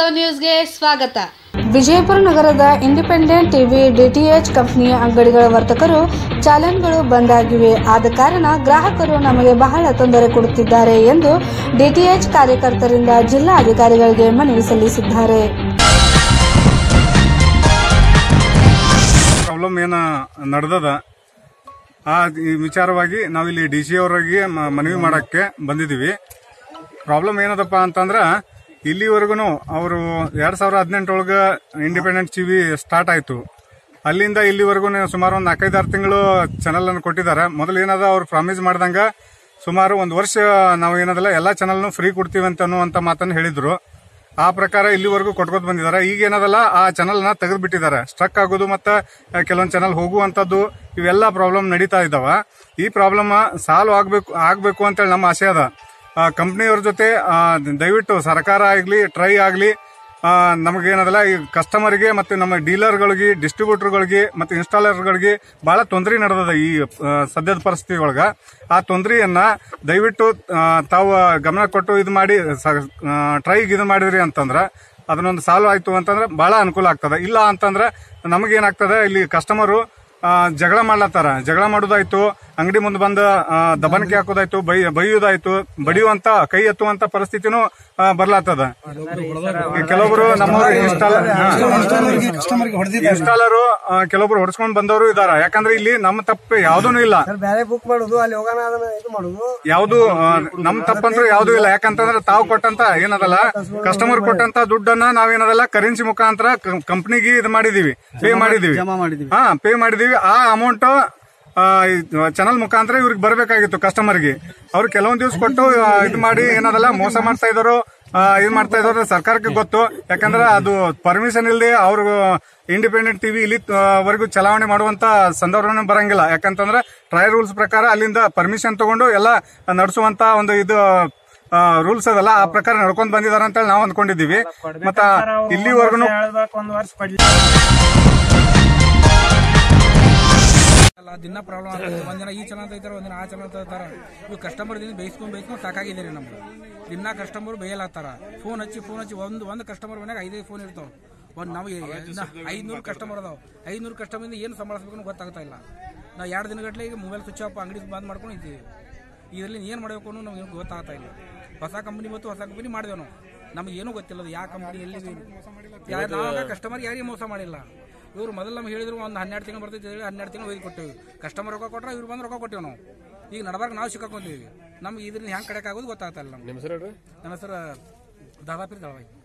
ವಾಸ್ತವ ನ್ಯೂಸ್ಗೆ ಸ್ವಾಗತ ವಿಜಯಪುರ ನಗರದ ಇಂಡಿಪೆಂಡೆಂಟ್ ಟಿವಿ ಡಿಟಿಎಚ್ ಕಂಪನಿಯ ಅಂಗಡಿಗಳ ವರ್ತಕರು ಚಾಲನ್ಗಳು ಬಂದ್ ಆಗಿವೆ ಆದ ಕಾರಣ ಗ್ರಾಹಕರು ನಮಗೆ ಬಹಳ ತೊಂದರೆ ಕೊಡುತ್ತಿದ್ದಾರೆ ಎಂದು ಡಿಟಿಎಚ್ ಕಾರ್ಯಕರ್ತರಿಂದ ಜಿಲ್ಲಾ ಅಧಿಕಾರಿಗಳಿಗೆ ಮನವಿ ಸಲ್ಲಿಸಿದ್ದಾರೆ ಪ್ರಾಬ್ಲಮ್ ಏನ ನಡೆದದ ಆ ಈ ವಿಚಾರವಾಗಿ ನಾವಿಲ್ಲಿ ಡಿ ಸಿ ಅವರಿಗೆ ಮ- ಮನವಿ ಮಾಡಕ್ಕೆ ಬಂದಿದ್ದೀವಿ ಪ್ರಾಬ್ಲಮ್ ಏನದಪ್ಪ ಅಂತಂದ್ರ ಇಲ್ಲಿವರೆಗೂ ಅವರು ಎರಡ್ ಸಾವಿರದ ಹದಿನೆಂಟರೊಳಗ ಇಂಡಿಪೆಂಡೆಂಟ್ ಟಿವಿ ಸ್ಟಾರ್ಟ್ ಆಯ್ತು ಅಲ್ಲಿಂದ ಇಲ್ಲಿವರೆಗೂ ಸುಮಾರು ಒಂದು ನಾಲ್ಕೈದಾರು ತಿಂಗಳು ಚಾನಲ್ ಅನ್ನು ಕೊಟ್ಟಿದ್ದಾರೆ ಮೊದಲು ಏನದ ಅವ್ರು ಪ್ರಾಮಿಸ್ ಮಾಡ್ದಂಗ ಸುಮಾರು ಒಂದು ವರ್ಷ ನಾವು ಏನದಲ್ಲ ಎಲ್ಲಾ ಚಾನಲ್ನು ಫ್ರೀ ಕೊಡ್ತೀವಿ ಅಂತ ಅನ್ನುವಂತ ಮಾತನ್ನು ಹೇಳಿದ್ರು ಆ ಪ್ರಕಾರ ಇಲ್ಲಿವರೆಗೂ ಕೊಟ್ಕೋತ ಬಂದಿದ್ದಾರೆ ಈಗ ಏನದಲ್ಲ ಆ ಚಾನಲ್ ನ ತೆಗೆದು ಬಿಟ್ಟಿದ್ದಾರೆ ಸ್ಟ್ರಕ್ ಆಗೋದು ಮತ್ತೆ ಕೆಲವೊಂದು ಚಾನಲ್ ಹೋಗುವಂತದ್ದು ಇವೆಲ್ಲ ಪ್ರಾಬ್ಲಮ್ ನಡೀತಾ ಇದಾವ ಈ ಪ್ರಾಬ್ಲಮ್ ಸಾಲ್ವ್ ಆಗ್ಬೇಕು ಆಗ್ಬೇಕು ಅಂತೇಳಿ ನಮ್ಮ ಆಸೆ ಅದ ಕಂಪ್ನಿಯವ್ರ ಜೊತೆ ಆ, ದಯವಿಟ್ಟು ಸರ್ಕಾರ ಆಗ್ಲಿ ಟ್ರೈ ಆಗ್ಲಿ ಆ, ನಮಗೇನದಲ್ಲ ಈ ಕಸ್ಟಮರ್ಗೆ ಮತ್ತೆ ನಮ್ಮ ಡೀಲರ್ಗಳಿಗೆ ಡಿಸ್ಟ್ರಿಬ್ಯೂಟರ್ಗಳಿಗೆ ಮತ್ತೆ ಇನ್ಸ್ಟಾಲರ್ಗಳಿಗೆ ಬಹಳ ತೊಂದರೆ ನಡೆದದ ಈ ಆ, ಸದ್ಯದ ಪರಿಸ್ಥಿತಿ ಒಳಗ ಆ ತೊಂದರೆಯನ್ನ ದಯವಿಟ್ಟು ಆ, ತಾವು ಗಮನ ಕೊಟ್ಟು ಇದು ಮಾಡಿ ಟ್ರೈಗೆ ಇದು ಮಾಡಿದ್ರಿ ಅಂತಂದ್ರ ಅದನ್ನೊಂದು ಸಾಲ್ವ್ ಆಯ್ತು ಅಂತಂದ್ರೆ ಬಹಳ ಅನುಕೂಲ ಆಗ್ತದ ಇಲ್ಲ ಅಂತಂದ್ರೆ ನಮಗೇನಾಗ್ತದೆ ಇಲ್ಲಿ ಕಸ್ಟಮರು ಜಗಳ ಮಾಡ್ಲತ್ತಾರ ಜಗಳ ಮಾಡೋದಾಯ್ತು ಅಂಗಡಿ ಮುಂದೆ ಬಂದ ಆ, ದಬಾಣಿಕೆ ಹಾಕೋದಾಯ್ತು ಬೈ ಬೈಯೋದಾಯ್ತು ಬಡಿಯುವಂತ ಕೈ ಎತ್ತುವಂತ ಪರಿಸ್ಥಿತಿನೂ ಆ, ಬರ್ಲಾತದ ಈ ಕೆಲವೊಬ್ರು ನಮ್ಮವ್ರು ಇನ್ಸ್ಟಾಲರ್ ಇನ್ಸ್ಟಾಲರು ಆ, ಕೆಲವೊಬ್ರು ಹೊಡ್ಸ್ಕೊಂಡ್ ಬಂದವರು ಇದಾರ ಯಾಕಂದ್ರೆ ಇಲ್ಲಿ ನಮ್ಮ ತಪ್ಪು ಯಾವ್ದೂ ಇಲ್ಲ ಬೇರೆ ಬುಕ್ ಮಾಡುದು ಅಲ್ಲಿ ಹೋಗೋಣ ಅದನ್ನ ಇದು ಮಾಡುದು ಯಾವ್ದು ಆ, ನಮ್ ತಪ್ಪಂದ್ರೂ ಯಾವ್ದು ಇಲ್ಲ ಯಾಕಂತಂದ್ರೆ ತಾವು ಕೊಟ್ಟಂತ ಏನದಲ್ಲ ಕಸ್ಟಮರ್ ಕೊಟ್ಟಂತ ದುಡ್ಡನ್ನ ನಾವೇನದಲ್ಲ ಕರೆನ್ಸಿ ಮುಖಾಂತರ ಕಂಪ್ನಿಗೆ ಇದು ಮಾಡಿದೀವಿ ಪೇ ಮಾಡಿದೀವಿ ಹಾ ಪೇ ಮಾಡಿದೀವಿ ಆ ಅಮೌಂಟ್ ಚಾನಲ್ ಮುಖಾಂತರ ಇವ್ರಿಗೆ ಬರಬೇಕಾಗಿತ್ತು ಕಸ್ಟಮರ್ಗೆ ಅವ್ರು ಕೆಲವೊಂದ್ ದಿವಸ ಕೊಟ್ಟು ಆ, ಇದು ಮಾಡಿ ಏನದಲ್ಲ ಮೋಸ ಮಾಡ್ತಾ ಇದಾರೋ ಇದು ಮಾಡ್ತಾ ಇದಾರೆ ಸರ್ಕಾರಕ್ಕೆ ಗೊತ್ತು ಯಾಕಂದ್ರೆ ಅದು ಪರ್ಮಿಷನ್ ಇಲ್ಲದೆ ಅವ್ರು ಇಂಡಿಪೆಂಡೆಂಟ್ ಟಿವಿ ಇಲ್ಲಿ ಆ, ವರೆಗೂ ಚಲಾವಣೆ ಮಾಡುವಂತ ಸಂದರ್ಭನೇ ಬರಂಗಿಲ್ಲ ಯಾಕಂತಂದ್ರೆ ಟ್ರಯಲ್ ರೂಲ್ಸ್ ಪ್ರಕಾರ ಅಲ್ಲಿಂದ ಪರ್ಮಿಷನ್ ತಗೊಂಡು ಎಲ್ಲ ನಡೆಸುವಂತ ಒಂದು ಇದು ರೂಲ್ಸ್ ಅದಲ್ಲ ಆ ಪ್ರಕಾರ ನಡ್ಕೊಂಡ್ ಬಂದಿದಾರ ಅಂತ ನಾವು ಅಂದ್ಕೊಂಡಿದೀವಿ ಮತ್ತ ಇಲ್ಲಿವರೆಗೂ ಒಂದ್ ವರ್ಷ ಕೊಡ್ಲಿ ಅಲ್ಲ ದಿನ ಪ್ರಾಬ್ಲಮ್ ಆಗ್ತದೆ ಒಂದಿನ ಈ ಚಲನ ತೆಗಿತಾರೆ ಒಂದಿನ ಆ ಚಲನ ತೆಗಿತಾರೆ ಇವು ಕಸ್ಟಮರ್ ದಿನ ಬೇಯಿಸ್ಕೊಂಡು ಬೇಯಿಸ್ಕೊಂಡು ಸಾಕಾಗಿದೆ ರೀ ನಮ್ಗೆ ದಿನ ಕಸ್ಟಮರ್ ಬೇಯಲಾತ್ತಾರ ಫೋನ್ ಹಚ್ಚಿ ಫೋನ್ ಹಚ್ಚಿ ಒಂದು ಒಂದು ಕಸ್ಟಮರ್ ಮನ್ಯಾಗ ಐದೈದು ಫೋನ್ ಇರ್ತಾವ ಒಂದು ನಾವು ಐದ್ನೂರು ಕಸ್ಟಮರ್ ಅದಾವ ಐದ್ನೂರು ಕಸ್ಟಮರ್ ಏನು ಸಂಭಾಳಿಸ್ಬೇಕು ಗೊತ್ತಾಗ್ತಾ ಇಲ್ಲ ನಾವು ಎರಡು ದಿನಗಟ್ಟಲೆ ಈಗ ಮೊಬೈಲ್ ಸ್ವಿಚ್ ಆಫ್ ಅಂಗಡಿ ಬಂದ್ ಮಾಡ್ಕೊಂಡು ಇದ್ದೀವಿ ಇದರಲ್ಲಿ ಏನು ಮಾಡಬೇಕು ಅನ್ನೋ ನಮ್ಗೆ ಏನು ಗೊತ್ತಾಗ್ತಾ ಇಲ್ಲ ಹೊಸ ಕಂಪನಿ ಮತ್ತು ಹೊಸ ಕಂಪನಿ ಮಾಡಿದೆವು ನಾವು ನಮ್ಗೆ ಏನೂ ಗೊತ್ತಿಲ್ಲ ಅದು ಯಾವ ಕಂಪನಿ ಎಲ್ಲಿ ಯಾರು ನಾವು ಕಸ್ಟಮರ್ ಯಾರಿಗೆ ಮೋಸ ಮಾಡಿಲ್ಲ ಇವ್ರು ಮೊದಲು ನಮ್ಗೆ ಹೇಳಿದ್ರು ಒಂದು ಹನ್ನೆರಡು ತಿಂಗಳು ಬರ್ತೈತೆ ಹೇಳಿ ಹನ್ನೆರಡು ತಿಂಗಳು ಒಯ್ದು ಕೊಟ್ಟೇವಿ ಕಸ್ಟಮರ್ ರೊಕ್ಕ ಕೊಟ್ರೆ ಇವ್ರು ಬಂದು ರೊಕ್ಕ ಕೊಟ್ಟೇವೆ ನಾವು ಈಗ ನಡಬಾರ್ಗ ನಾವು ಸಿಕ್ಕಾಕೊಂತೀವಿ ನಮ್ಗೆ ಇದ್ರಿಂದ ಹೆಂಗೆ ಕಡೆಕ್ ಆಗೋದು ಗೊತ್ತಾಗ್ತಾ ಇಲ್ಲ ನಮ್ಗೆ ನಮ್ಮ ಹೆಸರು ದಾದಾಪೀರ್ ದಳವಾಯಿ